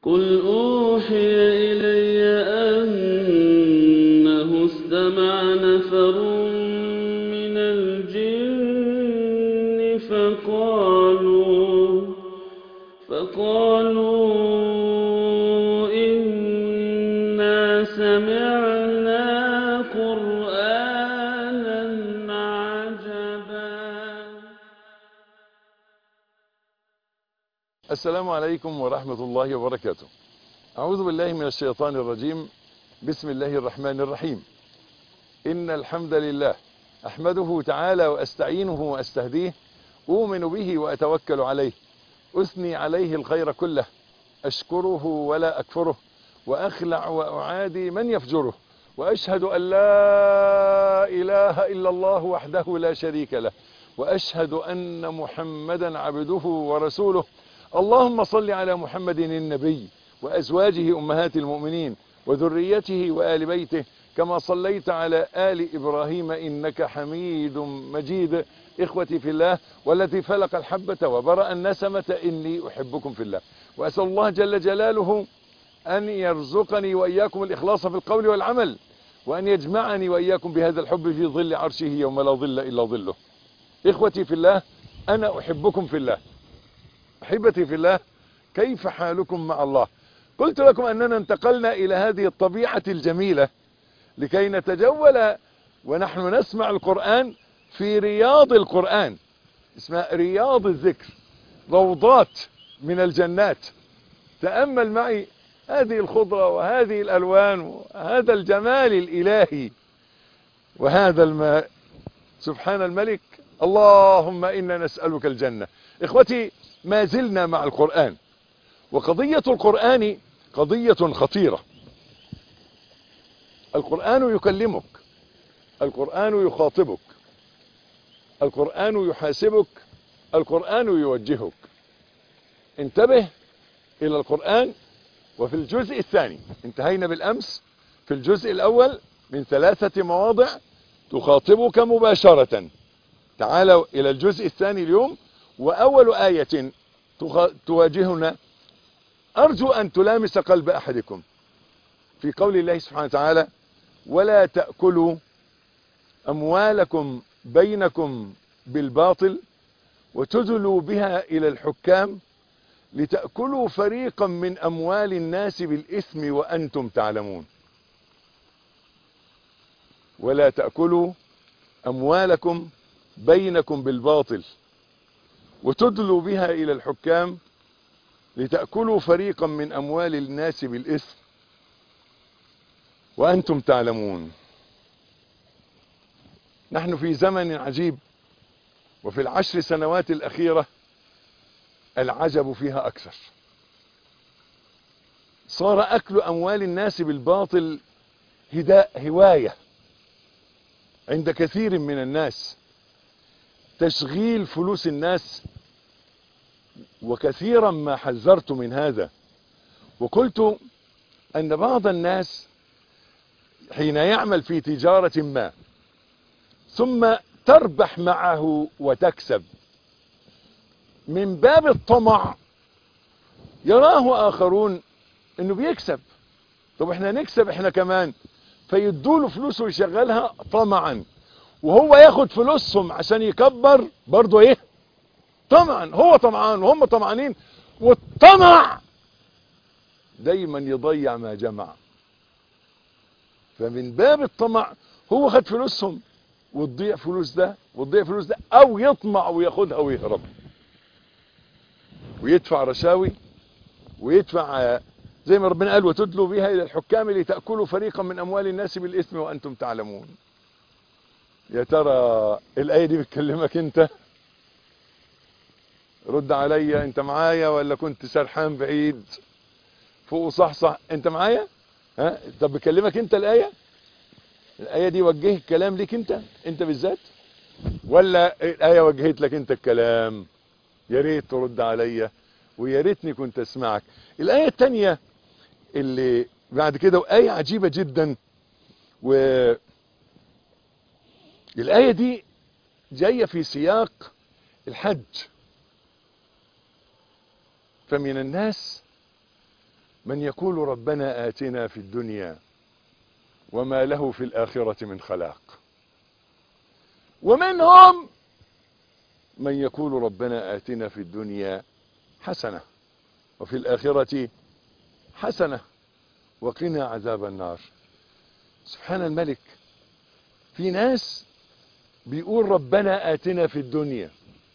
قل أوحي إلي أنه استمع نفر من الجن فقالوا فقالوا إنا سمعنا قرآنا عجبا السلام عليكم ورحمة الله وبركاته أعوذ بالله من الشيطان الرجيم بسم الله الرحمن الرحيم إن الحمد لله أحمده تعالى وأستعينه وأستهديه أؤمن به وأتوكل عليه أثني عليه الخير كله أشكره ولا أكفره وأخلع وأعادي من يفجره وأشهد أن لا إله إلا الله وحده لا شريك له وأشهد أن محمدا عبده ورسوله اللهم صل على محمد النبي وأزواجه أمهات المؤمنين وذريته وآل بيته كما صليت على آل إبراهيم إنك حميد مجيد إخوتي في الله والتي فلق الحبة وبرأ النسمة إني أحبكم في الله وأسأل الله جل جلاله أن يرزقني وإياكم الإخلاص في القول والعمل وأن يجمعني وإياكم بهذا الحب في ظل عرشه يوم لا ظل إلا ظله إخوتي في الله أنا أحبكم في الله أحبتي في الله كيف حالكم مع الله قلت لكم أننا انتقلنا إلى هذه الطبيعة الجميلة لكي نتجول ونحن نسمع القرآن في رياض القرآن اسمها رياض الذكر روضات من الجنات تأمل معي هذه الخضرة وهذه الألوان وهذا الجمال الإلهي وهذا الماء سبحان الملك اللهم إنا نسألك الجنة إخوتي ما زلنا مع القرآن وقضية القرآن قضية خطيرة القرآن يكلمك القرآن يخاطبك القرآن يحاسبك القرآن يوجهك انتبه إلى القرآن وفي الجزء الثاني انتهينا بالأمس في الجزء الأول من ثلاثة مواضع تخاطبك مباشرة تعالوا إلى الجزء الثاني اليوم وأول آية تواجهنا أرجو أن تلامس قلب أحدكم في قول الله سبحانه وتعالى ولا تأكلوا أموالكم بينكم بالباطل وتدلوا بها إلى الحكام لتأكلوا فريقا من أموال الناس بالإثم وأنتم تعلمون ولا تأكلوا أموالكم بينكم بالباطل وتدلوا بها إلى الحكام لتأكلوا فريقا من أموال الناس بالإثم وأنتم تعلمون نحن في زمن عجيب وفي العشر سنوات الأخيرة العجب فيها أكثر صار أكل أموال الناس بالباطل هداء هواية عند كثير من الناس تشغيل فلوس الناس وكثيرا ما حذرت من هذا وقلت أن بعض الناس حين يعمل في تجارة ما ثم تربح معه وتكسب من باب الطمع يراه آخرون انه بيكسب طب احنا نكسب احنا كمان فيدوله فلوسه ويشغلها طمعا وهو ياخد فلوسهم عشان يكبر برضه ايه طمعا هو طمعان وهم طمعانين والطمع دايما يضيع ما جمع فمن باب الطمع هو خد فلوسهم وتضيع فلوس ده وتضيع فلوس ده او يطمع وياخدها ويهرب ويدفع رشاوي ويدفع زي ما ربنا قال وتدلوا بها الى الحكام لتأكلوا فريقا من اموال الناس بالاثم وانتم تعلمون يا ترى الايه دي بتكلمك انت رد عليا انت معايا ولا كنت سرحان بعيد فوق صحصح انت معايا ها طب بكلمك انت الايه الايه دي وجهت الكلام ليك انت انت بالذات ولا الايه وجهت لك انت الكلام يا ريت ترد عليا ويا ريتني كنت اسمعك الايه الثانيه اللي بعد كده وايه عجيبه جدا و الايه دي جايه في سياق الحج فمن الناس من يقول ربنا آتنا في الدنيا وما له في الآخرة من خلاق ومنهم من يقول ربنا آتنا في الدنيا حسنة وفي الآخرة حسنة وقنا عذاب النار سبحان الملك في ناس بيقول ربنا آتنا في الدنيا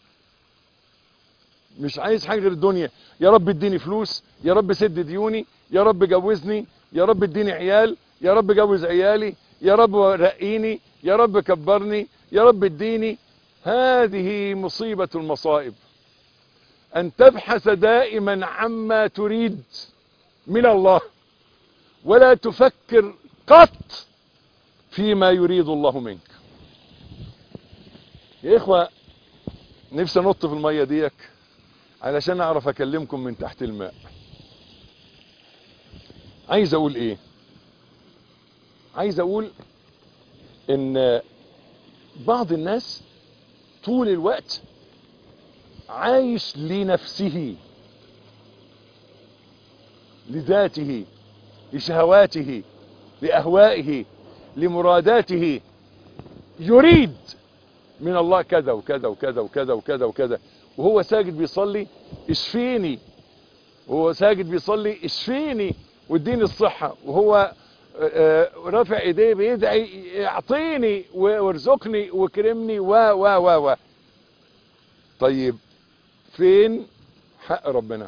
مش عايز حاجة غير الدنيا يا رب اديني فلوس يا رب سد ديوني يا رب جوزني يا رب اديني عيال يا رب جوز عيالي يا رب رقيني يا رب كبرني يا رب اديني هذه مصيبة المصائب أن تبحث دائما عما تريد من الله ولا تفكر قط فيما يريد الله منك يا إخوة نفسي نط في المية ديك علشان أعرف أكلمكم من تحت الماء عايز أقول إيه عايز أقول إن بعض الناس طول الوقت عايش لنفسه لذاته لشهواته لأهوائه لمراداته يريد من الله كذا وكذا وكذا وكذا وكذا وكذا وهو ساجد بيصلي اشفيني وهو ساجد بيصلي اشفيني واديني الصحة وهو رافع ايديه بيدعي اعطيني وارزقني واكرمني و و و و طيب فين حق ربنا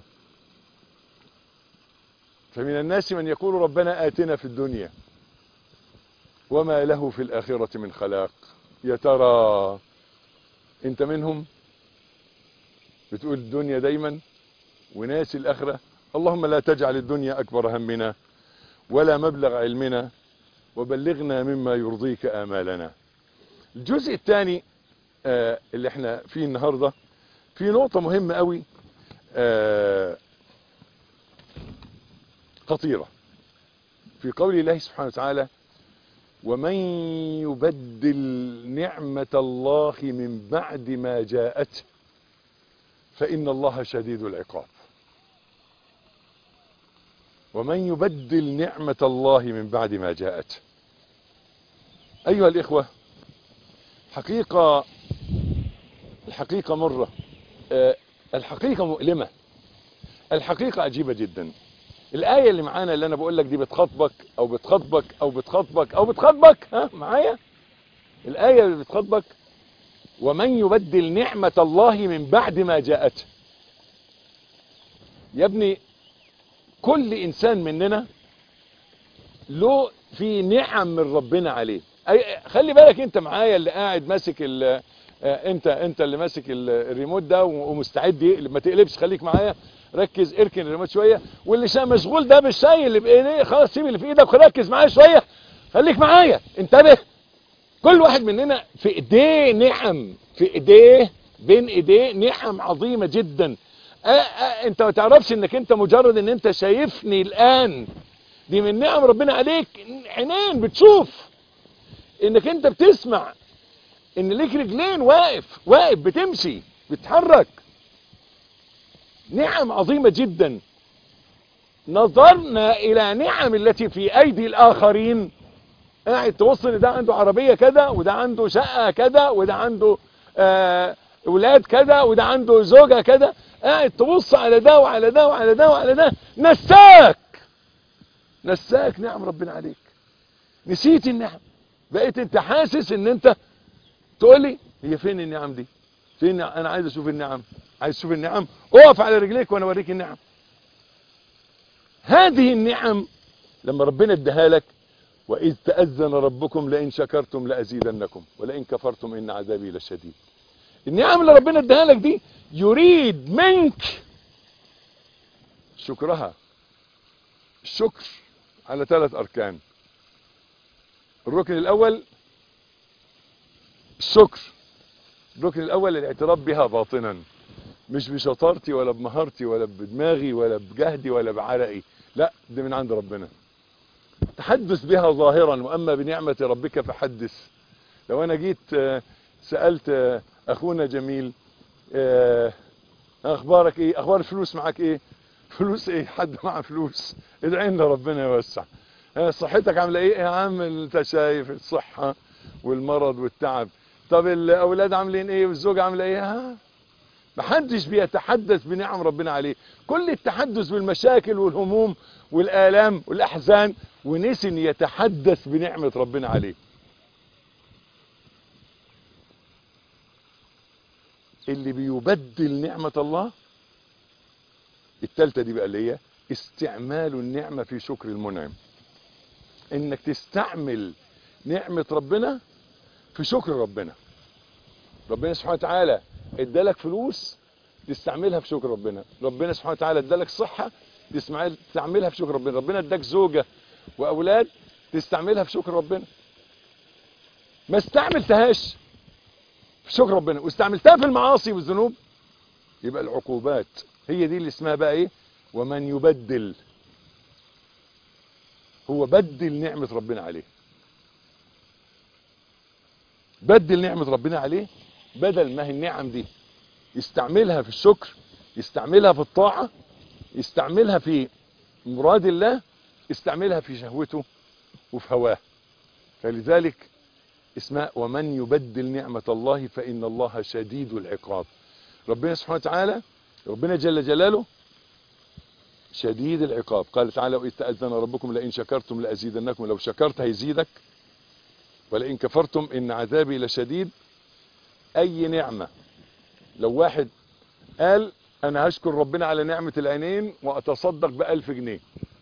فمن الناس من يقول ربنا آتنا في الدنيا وما له في الآخرة من خلاق يا ترى انت منهم بتقول الدنيا دايما وناسي الآخرة اللهم لا تجعل الدنيا أكبر همنا ولا مبلغ علمنا وبلغنا مما يرضيك آمالنا الجزء الثاني آه اللي احنا فيه النهاردة في نقطة مهمة قوي آه خطيرة في قول الله سبحانه وتعالى ومن يبدل نعمة الله من بعد ما جاءته فإن الله شديد العقاب ومن يبدل نعمة الله من بعد ما جاءته أيها الإخوة حقيقة الحقيقة مرة أه الحقيقة مؤلمة الحقيقة عجيبة جدا الآية اللي معانا اللي أنا بقول لك دي بتخاطبك أو بتخاطبك أو بتخاطبك أو بتخاطبك ها معايا الآية اللي بتخاطبك ومن يبدل نعمة الله من بعد ما جاءته يا ابني كل إنسان مننا له في نعم من ربنا عليه أي خلي بالك انت معايا اللي قاعد ماسك ال انت انت اللي ماسك الريموت ده ومستعد يقلب ما تقلبش خليك معايا ركز اركن الريموت شويه واللي شا مشغول ده بالشاي اللي بايديه خلاص سيب اللي في ايدك وركز معايا شويه خليك معايا انتبه كل واحد مننا في ايديه نعم في ايديه بين ايديه نعم عظيمه جدا آآ آآ انت ما تعرفش انك انت مجرد ان انت شايفني الان دي من نعم ربنا عليك عينين بتشوف انك انت بتسمع ان ليك رجلين واقف واقف بتمشي بتتحرك نعم عظيمة جدا نظرنا الى نعم التي في ايدي الاخرين قاعد توصل ان ده عنده عربية كذا وده عنده شقة كذا وده عنده آه ولاد كذا وده عنده زوجة كذا قاعد تبص على ده وعلى ده وعلى ده وعلى ده نساك نساك نعم ربنا عليك نسيت النعم بقيت انت حاسس ان انت تقول لي هي فين النعم دي فين انا عايز اشوف النعم عايز اشوف النعم اقف على رجليك وانا اوريك النعم هذه النعم لما ربنا اداها لك واذ تاذن ربكم لئن شكرتم لازيدنكم ولئن كفرتم ان عذابي لشديد النعم اللي ربنا اداها لك دي يريد منك شكرها الشكر على ثلاث اركان الركن الاول الشكر الركن الاول الاعتراف بها باطنا مش بشطارتي ولا بمهارتي ولا بدماغي ولا بجهدي ولا بعرقي لا دي من عند ربنا تحدث بها ظاهرا واما بنعمة ربك فحدث لو انا جيت سألت اخونا جميل اخبارك ايه اخبار الفلوس معاك ايه فلوس ايه حد معاه فلوس ادعي لنا ربنا يوسع ها، صحتك عامله ايه يا عم انت شايف الصحه والمرض والتعب طب الاولاد عاملين ايه والزوجه عامله ايه ها محدش بيتحدث بنعم ربنا عليه كل التحدث بالمشاكل والهموم والآلام والأحزان ونسي ان يتحدث بنعمة ربنا عليه اللي بيبدل نعمة الله التالتة دي بقى اللي هي استعمال النعمة في شكر المنعم انك تستعمل نعمة ربنا في شكر ربنا ربنا سبحانه وتعالى ادالك فلوس تستعملها في شكر ربنا ربنا سبحانه وتعالى ادالك صحة تستعمل- تستعملها في شكر ربنا ربنا اداك زوجة واولاد تستعملها في شكر ربنا ما استعملتهاش في شكر ربنا واستعملتها في المعاصي والذنوب يبقى العقوبات هي دي اللي اسمها بقى ايه ومن يبدل هو بدل نعمة ربنا عليه بدل نعمة ربنا عليه بدل ما هي النعم دي يستعملها في الشكر يستعملها في الطاعة يستعملها في مراد الله يستعملها في شهوته وفي هواه فلذلك اسمها ومن يبدل نعمة الله فإن الله شديد العقاب ربنا سبحانه وتعالى ربنا جل جلاله شديد العقاب قال تعالى وإذ تأذن ربكم لئن شكرتم لأزيدنكم لو شكرت هيزيدك ولئن كفرتم إن عذابي لشديد أي نعمة لو واحد قال أنا هشكر ربنا على نعمة العينين وأتصدق بألف جنيه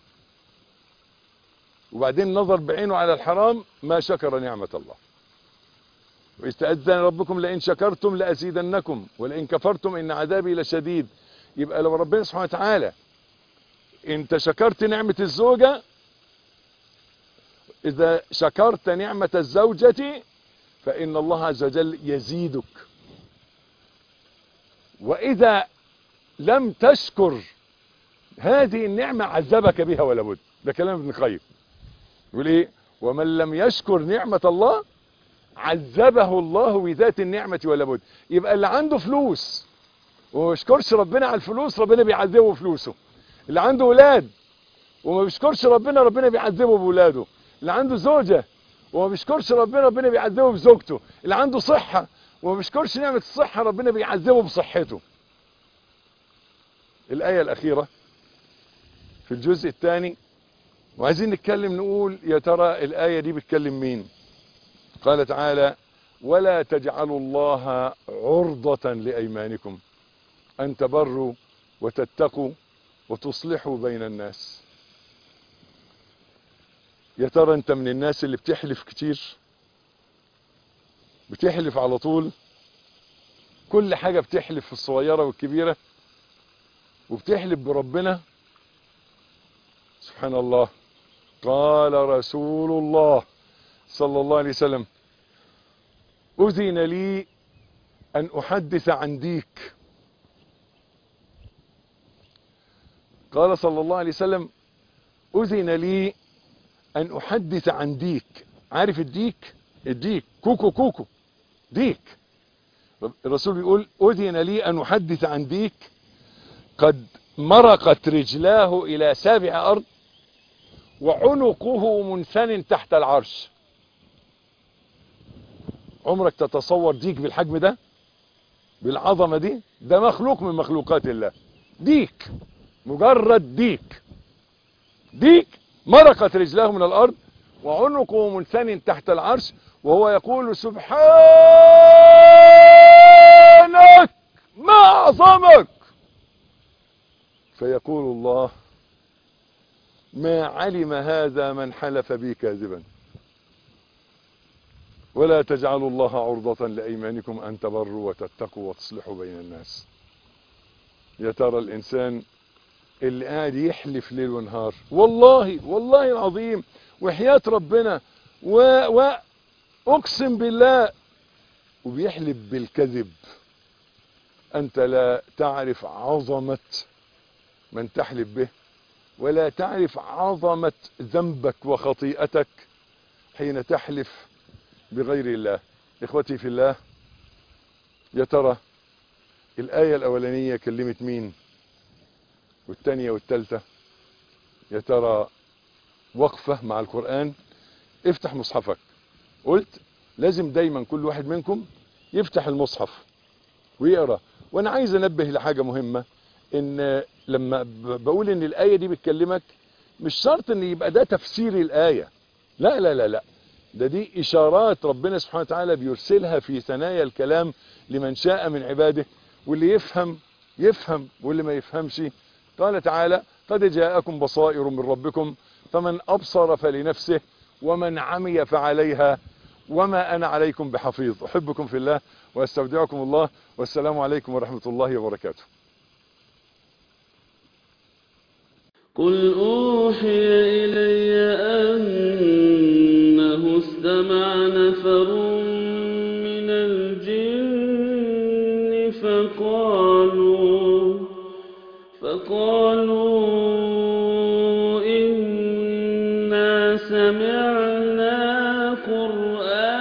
وبعدين نظر بعينه على الحرام ما شكر نعمة الله وإذ تأذن ربكم لئن شكرتم لأزيدنكم ولئن كفرتم إن عذابي لشديد يبقى لو ربنا سبحانه وتعالى انت شكرت نعمة الزوجة إذا شكرت نعمة الزوجة فإن الله عز وجل يزيدك وإذا لم تشكر هذه النعمة عذبك بها ولا بد ده كلام ابن القيم يقول ايه ومن لم يشكر نعمة الله عذبه الله بذات النعمة ولا بد يبقى اللي عنده فلوس وما بيشكرش ربنا على الفلوس ربنا بيعذبه فلوسه اللي عنده ولاد وما بيشكرش ربنا ربنا بيعذبه بولاده اللي عنده زوجة وما بيشكرش ربنا ربنا بيعذبه بزوجته اللي عنده صحة وما بيشكرش نعمة الصحة ربنا بيعذبه بصحته الآية الأخيرة في الجزء الثاني وعايزين نتكلم نقول يا ترى الآية دي بتكلم مين قال تعالى ولا تجعلوا الله عرضة لأيمانكم أن تبروا وتتقوا وتصلحوا بين الناس يا ترى انت من الناس اللي بتحلف كتير بتحلف على طول كل حاجة بتحلف في الصغيرة والكبيرة وبتحلف بربنا سبحان الله قال رسول الله صلى الله عليه وسلم أذن لي أن أحدث عن ديك قال صلى الله عليه وسلم أذن لي أن أحدث عن ديك عارف الديك الديك كوكو كوكو ديك الرسول بيقول أذن لي أن أحدث عن ديك قد مرقت رجلاه إلى سابع أرض وعنقه منثن تحت العرش عمرك تتصور ديك بالحجم ده بالعظمة دي ده مخلوق من مخلوقات الله ديك مجرد ديك ديك مرقت رجلاه من الأرض وعنقه منثن تحت العرش وهو يقول سبحانك ما أعظمك فيقول الله ما علم هذا من حلف بي كاذبا ولا تجعلوا الله عرضة لأيمانكم أن تبروا وتتقوا وتصلحوا بين الناس يا ترى الإنسان اللي قاعد يحلف ليل ونهار والله والله العظيم وحياة ربنا و, و أقسم بالله وبيحلف بالكذب أنت لا تعرف عظمة من تحلف به ولا تعرف عظمة ذنبك وخطيئتك حين تحلف بغير الله إخوتي في الله يا ترى الآية الأولانية كلمت مين والتانية والتالتة يا ترى وقفة مع القرآن افتح مصحفك قلت لازم دايما كل واحد منكم يفتح المصحف ويقرأ وانا عايز انبه لحاجة مهمة ان لما ب- بقول ان الآية دي بتكلمك مش شرط ان يبقى ده تفسير الآية لا لا لا لا ده دي إشارات ربنا سبحانه وتعالى بيرسلها في ثنايا الكلام لمن شاء من عباده واللي يفهم يفهم واللي ما يفهمش قال تعالى قد جاءكم بصائر من ربكم فمن أبصر فلنفسه ومن عمي فعليها وما أنا عليكم بحفيظ أحبكم في الله وأستودعكم الله والسلام عليكم ورحمة الله وبركاته قل أوحي إلي أنه استمع نفر من الجن فقالوا فقالوا إنا سمعنا قرآنا